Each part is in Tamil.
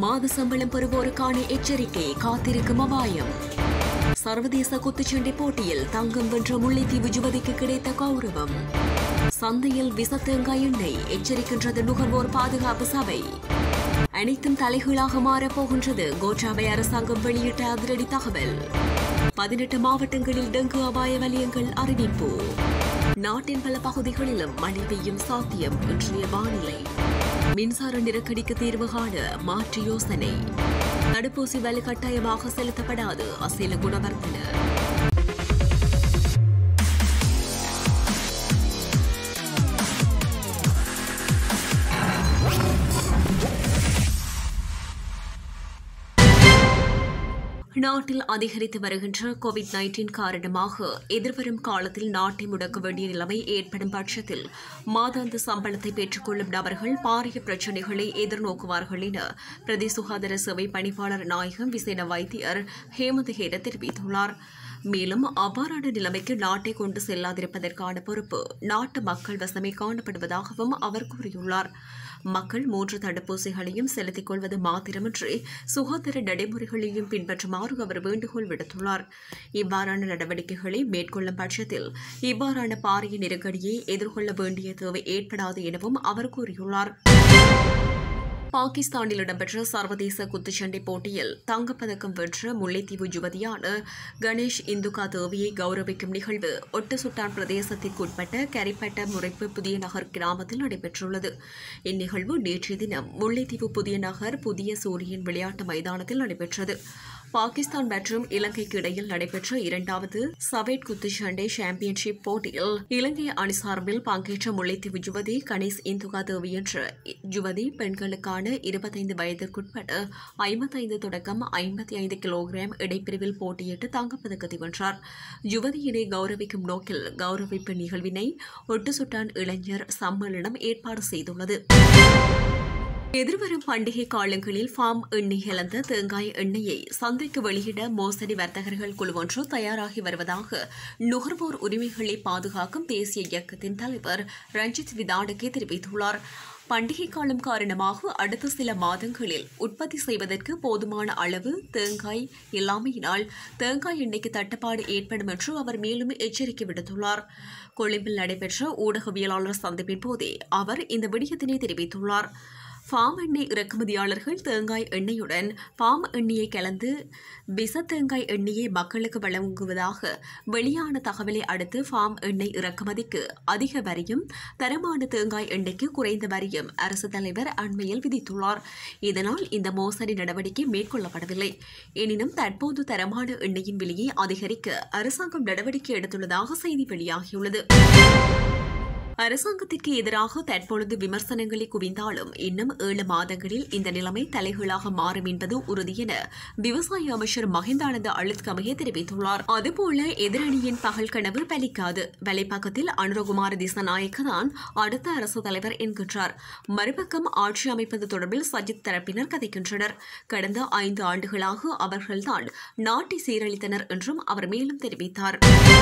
மாத சம்பளம் பெறுவோருக்கான எச்சரிக்கை காத்திருக்கும் அபாயம் சர்வதேச குத்துச்சண்டை போட்டியில் தங்கம் வென்ற முல்லைத்தீவு யுவதிக்கு கிடைத்த கௌரவம் சந்தையில் விசத்தேங்காய் எண்ணெய் எச்சரிக்கின்றது நுகர்வோர் பாதுகாப்பு சபை அனைத்தும் தலைகீழாக மாறப் போகின்றது கோட்டாபய அரசாங்கம் வெளியிட்ட அதிரடி தகவல் பதினெட்டு மாவட்டங்களில் டெங்கு அபாய வலயங்கள் அறிவிப்பு நாட்டின் பல பகுதிகளிலும் மழை பெய்யும் சாத்தியம் இன்றைய வானிலை மின்சார நெருக்கடிக்கு தீர்வு காண மாற்று யோசனை தடுப்பூசி வலு கட்டாயமாக செலுத்தப்படாது அசேல குணவர்த்தன நாட்டில் அதிகரித்து வருகின்ற கோவிட் நைன்டீன் காரணமாக எதிர்வரும் காலத்தில் நாட்டை முடக்க வேண்டிய நிலைமை ஏற்படும் பட்சத்தில் மாதாந்த சம்பளத்தை பெற்றுக்கொள்ளும் நபர்கள் பாரிய பிரச்சினைகளை எதிர்நோக்குவார்கள் என பிரதி சுகாதார சேவை பணிப்பாளர் நாயகம் விசேட வைத்தியர் ஹேமந்த் ஹேர தெரிவித்துள்ளார் மேலும் அவ்வாறான நிலைமைக்கு நாட்டை கொண்டு செல்லாதிருப்பதற்கான பொறுப்பு நாட்டு மக்கள் வசமே காணப்படுவதாகவும் அவர் கூறியுள்ளார் மக்கள் மூன்று தடுப்பூசிகளையும் செலுத்திக் கொள்வது மாத்திரமின்றி சுகாதார நடைமுறைகளையும் பின்பற்றுமாறு அவர் வேண்டுகோள் விடுத்துள்ளார் இவ்வாறான நடவடிக்கைகளை மேற்கொள்ளும் பட்சத்தில் இவ்வாறான பாரிய நெருக்கடியை எதிர்கொள்ள வேண்டிய தேவை ஏற்படாது எனவும் அவர் கூறியுள்ளார் பாகிஸ்தானில் இடம்பெற்ற சர்வதேச குத்துச்சண்டை போட்டியில் தங்கப்பதக்கம் வென்ற முல்லைத்தீவு யுவதியான கணேஷ் இந்துகா தேவியை கௌரவிக்கும் நிகழ்வு ஒட்டுசுட்டான் பிரதேசத்திற்குட்பட்ட கரிப்பட்ட முறைப்பு புதிய நகர் கிராமத்தில் நடைபெற்றுள்ளது இந்நிகழ்வு நேற்றைய தினம் முல்லைத்தீவு புதிய நகர் புதிய சூரியன் விளையாட்டு மைதானத்தில் நடைபெற்றது பாகிஸ்தான் மற்றும் இலங்கைக்கு இடையில் நடைபெற்ற இரண்டாவது சவேட் குத்துச்சண்டை சாம்பியன்ஷிப் போட்டியில் இலங்கை அணி சார்பில் பங்கேற்ற முல்லைத்தீவு யுவதி கணேஷ் இந்துகா தேவி என்ற யுவதி பெண்களுக்கான இருபத்தைந்து வயதிற்குட்பட்ட ஐம்பத்தைந்து தொடக்கம் ஐம்பத்தி ஐந்து கிலோகிராம் இடைப்பிரிவில் போட்டியிட்டு தங்கப்பதக்கத்தை வென்றார் யுவதியினை கௌரவிக்கும் நோக்கில் கௌரவிப்பு நிகழ்வினை ஒட்டுசுட்டான் இளைஞர் சம்மேளனம் ஏற்பாடு செய்துள்ளது எதிர்வரும் பண்டிகை காலங்களில் ஃபார்ம் எண்ணெய் கலந்த தேங்காய் எண்ணெயை சந்தைக்கு வெளியிட மோசடி வர்த்தகர்கள் குழு ஒன்று தயாராகி வருவதாக நுகர்வோர் உரிமைகளை பாதுகாக்கும் தேசிய இயக்கத்தின் தலைவர் ரஞ்சித் விதாடகே தெரிவித்துள்ளார் பண்டிகை காலம் காரணமாக அடுத்த சில மாதங்களில் உற்பத்தி செய்வதற்கு போதுமான அளவு தேங்காய் இல்லாமையினால் தேங்காய் எண்ணெய்க்கு தட்டுப்பாடு ஏற்படும் என்று அவர் மேலும் எச்சரிக்கை விடுத்துள்ளார் கொழும்பில் நடைபெற்ற ஊடகவியலாளர் சந்திப்பின் போதே அவர் இந்த விடயத்தினை தெரிவித்துள்ளார் ஃபார்ம் எண்ணெய் இறக்குமதியாளர்கள் தேங்காய் எண்ணெயுடன் பாம் எண்ணெயை கலந்து விச தேங்காய் எண்ணெயை மக்களுக்கு வழங்குவதாக வெளியான தகவலை அடுத்து ஃபார்ம் எண்ணெய் இறக்குமதிக்கு அதிக வரியும் தரமான தேங்காய் எண்ணெய்க்கு குறைந்த வரியும் அரசு தலைவர் அண்மையில் விதித்துள்ளார் இதனால் இந்த மோசடி நடவடிக்கை மேற்கொள்ளப்படவில்லை எனினும் தற்போது தரமான எண்ணெயின் விலையை அதிகரிக்க அரசாங்கம் நடவடிக்கை எடுத்துள்ளதாக செய்தி வெளியாகியுள்ளது அரசாங்கத்திற்கு எதிராக தற்பொழுது விமர்சனங்களை குவிந்தாலும் இன்னும் ஏழு மாதங்களில் இந்த நிலைமை தலைகீழாக மாறும் என்பது உறுதி என விவசாய அமைச்சர் மஹிந்தானந்த அழுத்கமையை தெரிவித்துள்ளார் அதுபோல எதிரணியின் பகல் கனவு பலிக்காது வலைப்பக்கத்தில் அனுரகுமார திசநாயக்க தான் அடுத்த அரசு தலைவர் என்கின்றார் மறுபக்கம் ஆட்சி அமைப்பது தொடர்பில் சஜித் தரப்பினர் கதைக்கின்றனர் கடந்த ஐந்து ஆண்டுகளாக அவர்கள்தான் நாட்டை சீரழித்தனர் என்றும் அவர் மேலும் தெரிவித்தார்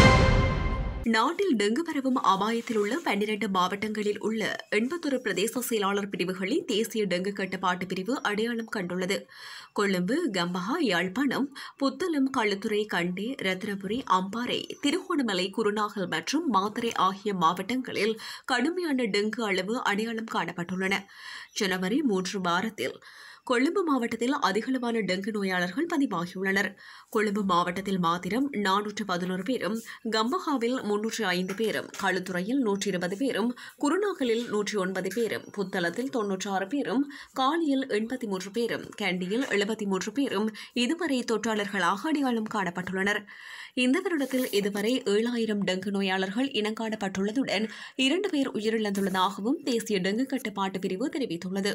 நாட்டில் டெங்கு பரவும் அபாயத்தில் உள்ள பன்னிரண்டு மாவட்டங்களில் உள்ள எண்பத்தொரு பிரதேச செயலாளர் பிரிவுகளை தேசிய டெங்கு கட்டுப்பாட்டு பிரிவு அடையாளம் கண்டுள்ளது கொழும்பு கம்பஹா யாழ்ப்பாணம் புத்தளம் களுத்துறை கண்டி ரத்னபுரி அம்பாறை திருகோணமலை குருநாகல் மற்றும் மாத்தறை ஆகிய மாவட்டங்களில் கடுமையான டெங்கு அளவு அடையாளம் காணப்பட்டுள்ளன ஜனவரி மூன்று வாரத்தில் கொழும்பு மாவட்டத்தில் அதிகளவான டெங்கு நோயாளர்கள் பதிவாகியுள்ளனர் கொழும்பு மாவட்டத்தில் மாத்திரம் நானூற்று பதினோரு பேரும் கம்பஹாவில் முன்னூற்று ஐந்து பேரும் களுத்துறையில் நூற்றி இருபது பேரும் குருநாகலில் நூற்றி ஒன்பது பேரும் புத்தளத்தில் தொன்னூற்றாறு பேரும் காலியில் எண்பத்தி மூன்று பேரும் கேண்டியில் எழுபத்தி மூன்று பேரும் இதுவரை தொற்றாளர்களாக அடையாளம் காணப்பட்டுள்ளனர் இந்த வருடத்தில் இதுவரை ஏழாயிரம் டெங்கு நோயாளர்கள் இனங்காணப்பட்டுள்ளதுடன் இரண்டு பேர் உயிரிழந்துள்ளதாகவும் தேசிய டெங்கு கட்டுப்பாட்டு பிரிவு தெரிவித்துள்ளது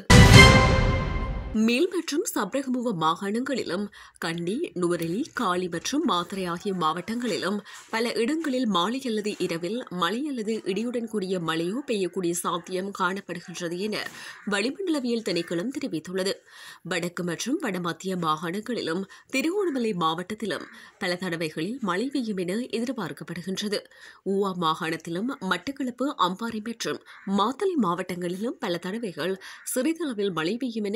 மேல் மற்றும் சப்ரகமுவ மாகாணங்களிலும் கண்டி நுவரெலி காலி மற்றும் மாத்தறை ஆகிய மாவட்டங்களிலும் பல இடங்களில் மாலை அல்லது இரவில் மழை அல்லது இடியுடன் கூடிய மழையோ பெய்யக்கூடிய சாத்தியம் காணப்படுகின்றது என வளிமண்டலவியல் திணைக்களம் தெரிவித்துள்ளது வடக்கு மற்றும் வடமத்திய மாகாணங்களிலும் திருகோணமலை மாவட்டத்திலும் பல தடவைகளில் மழை பெய்யும் என எதிர்பார்க்கப்படுகின்றது ஊவா மாகாணத்திலும் மட்டக்களப்பு அம்பாறை மற்றும் மாத்தளை மாவட்டங்களிலும் பல தடவைகள் சிறிதளவில் மழை பெய்யும் என எதிர்பார்க்கப்படுகிறது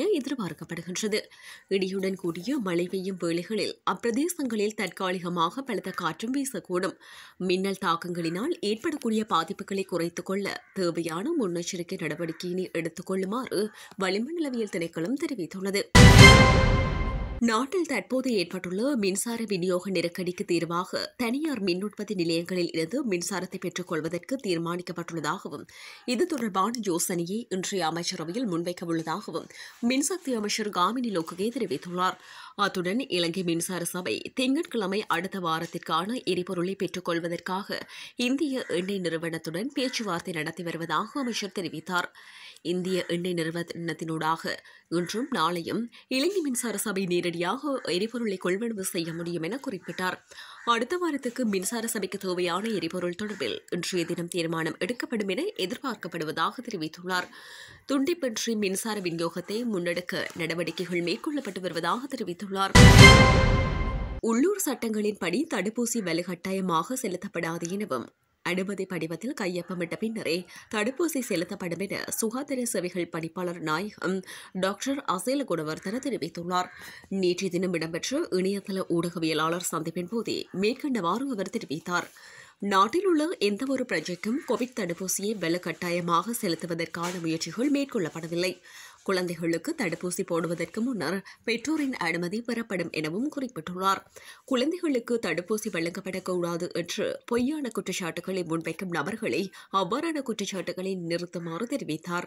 எதிர்பார்க்கப்படுகின்றது இடியுடன் கூடிய மழை பெய்யும் வேளைகளில் அப்பிரதேசங்களில் தற்காலிகமாக பலத்த காற்றும் வீசக்கூடும் மின்னல் தாக்கங்களினால் ஏற்படக்கூடிய பாதிப்புகளை குறைத்துக் கொள்ள தேவையான முன்னெச்சரிக்கை நடவடிக்கையினை எடுத்துக் கொள்ளுமாறு வளிமண்டலவியல் திணைக்களம் தெரிவித்துள்ளது நாட்டில் தற்போது ஏற்பட்டுள்ள மின்சார விநியோக நெருக்கடிக்கு தீர்வாக தனியார் மின் உற்பத்தி நிலையங்களில் இருந்து மின்சாரத்தை பெற்றுக் கொள்வதற்கு தீர்மானிக்கப்பட்டுள்ளதாகவும் இது தொடர்பான யோசனையை இன்றைய அமைச்சரவையில் முன்வைக்கவுள்ளதாகவும் மின்சக்தி அமைச்சர் காமினி லோக்ககே தெரிவித்துள்ளார் அத்துடன் இலங்கை மின்சார சபை திங்கட்கிழமை அடுத்த வாரத்திற்கான எரிபொருளை பெற்றுக் கொள்வதற்காக இந்திய எண்ணெய் நிறுவனத்துடன் பேச்சுவார்த்தை நடத்தி வருவதாக அமைச்சர் தெரிவித்தார் இந்திய எண்ணெய் நிறுவனத்தினூடாக இன்றும் நாளையும் இலங்கை மின்சார சபை நேரடியாக எரிபொருளை கொள்வனவு செய்ய முடியும் என குறிப்பிட்டார் அடுத்த வாரத்துக்கு மின்சார சபைக்கு தேவையான எரிபொருள் தொடர்பில் இன்றைய தினம் தீர்மானம் எடுக்கப்படும் என எதிர்பார்க்கப்படுவதாக தெரிவித்துள்ளார் துண்டிப்பின்றி மின்சார விநியோகத்தை முன்னெடுக்க நடவடிக்கைகள் மேற்கொள்ளப்பட்டு வருவதாக தெரிவித்துள்ளார் உள்ளூர் சட்டங்களின்படி தடுப்பூசி வலுக்கட்டாயமாக செலுத்தப்படாது எனவும் அனுமதி படிவத்தில் கையொப்பமிட்ட பின்னரே தடுப்பூசி செலுத்தப்படும் என சுகாதார சேவைகள் பணிப்பாளர் நாயகம் டாக்டர் அசேல குணவர்தன தெரிவித்துள்ளார் நேற்றைய தினம் இடம்பெற்ற இணையதள ஊடகவியலாளர் சந்திப்பின் போதே மேற்கண்டவாறு அவர் தெரிவித்தார் நாட்டில் உள்ள எந்தவொரு பிரஜைக்கும் கோவிட் தடுப்பூசியை வலுக்கட்டாயமாக செலுத்துவதற்கான முயற்சிகள் மேற்கொள்ளப்படவில்லை குழந்தைகளுக்கு தடுப்பூசி போடுவதற்கு முன்னர் பெற்றோரின் அனுமதி பெறப்படும் எனவும் குறிப்பிட்டுள்ளார் குழந்தைகளுக்கு தடுப்பூசி வழங்கப்படக்கூடாது என்று பொய்யான குற்றச்சாட்டுகளை முன்வைக்கும் நபர்களை அவ்வாறான குற்றச்சாட்டுகளை நிறுத்துமாறு தெரிவித்தார்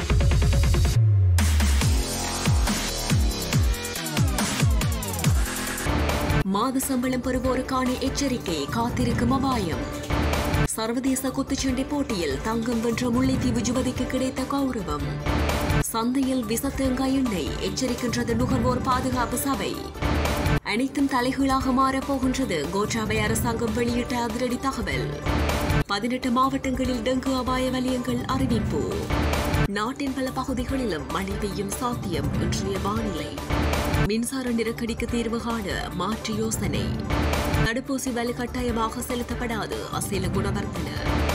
மாத சம்பளம் பெறுவோருக்கான எச்சரிக்கை காத்திருக்கும் அபாயம் சர்வதேச குத்துச்சண்டை போட்டியில் தங்கம் வென்ற முல்லைத்தீவு யுவதிக்கு கிடைத்த கௌரவம் சந்தையில் விசத்தேங்காய் எண்ணெய் எச்சரிக்கின்றது நுகர்வோர் பாதுகாப்பு சபை அனைத்தும் தலைகீழாக மாறப்போகின்றது கோட்டாபய அரசாங்கம் வெளியிட்ட அதிரடி தகவல் பதினெட்டு மாவட்டங்களில் டெங்கு அபாய வலயங்கள் அறிவிப்பு நாட்டின் பல பகுதிகளிலும் மழை பெய்யும் சாத்தியம் இன்றைய வானிலை மின்சார நெருக்கடிக்கு தீர்வு காண மாற்று யோசனை தடுப்பூசி வலு கட்டாயமாக செலுத்தப்படாது அசேல குணவர்த்தன